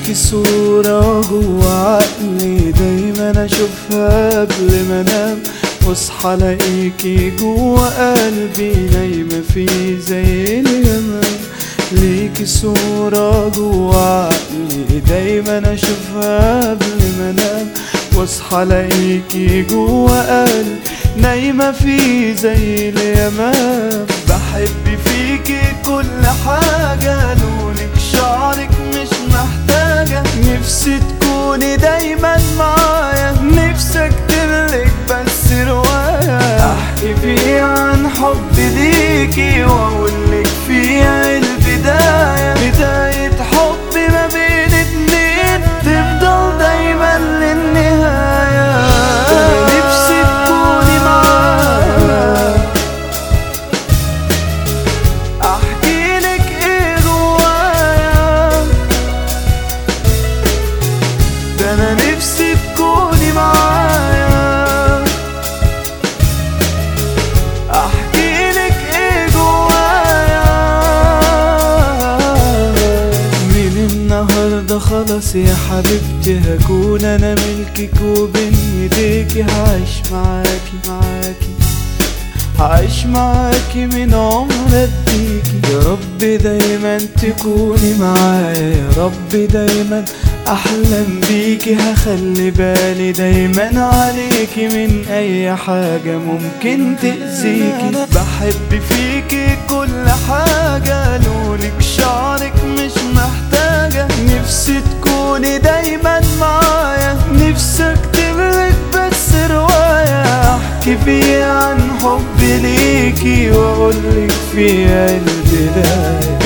ليكي صورة جوا عقلي دايما اشوفها قبل ما انام واصحى الاقيكي جوا قلبي نايمة فيه زي اليمن ليكي صورة جوا عقلي دايما اشوفها قبل ما انام واصحى الاقيكي جوا قلبي نايمة فيه زي اليمام بحب فيكي كل حاجة لونك شعرك مش محتاجة نفسي تكوني دايما معايا نفسي اكتبلك بس رواية احكي فيه عن حبي ليكي واقولك فيها البداية بداية حب ما بين اتنين تفضل دايما للنهاية نفسي تكوني معايا احكي لك ايه جوايا ده انا نفسي تكوني معايا احكي لك ايه جوايا من النهارده خلاص يا حبيبتي هكون انا ملكك وبين ايديكي هعيش معاكي معاكي هعيش معاكي من عمر اديكي يا رب دايما تكوني معايا يا رب دايما احلم بيكي هخلي بالي دايما عليكي من اي حاجة ممكن تأذيكي بحب فيكي كل حاجة لونك شعرك مش محتاجة نفسي تكوني دايما معايا نفسي اكتبلك بس رواية احكي فيها عن حبي ليكي واقولك فيها البداية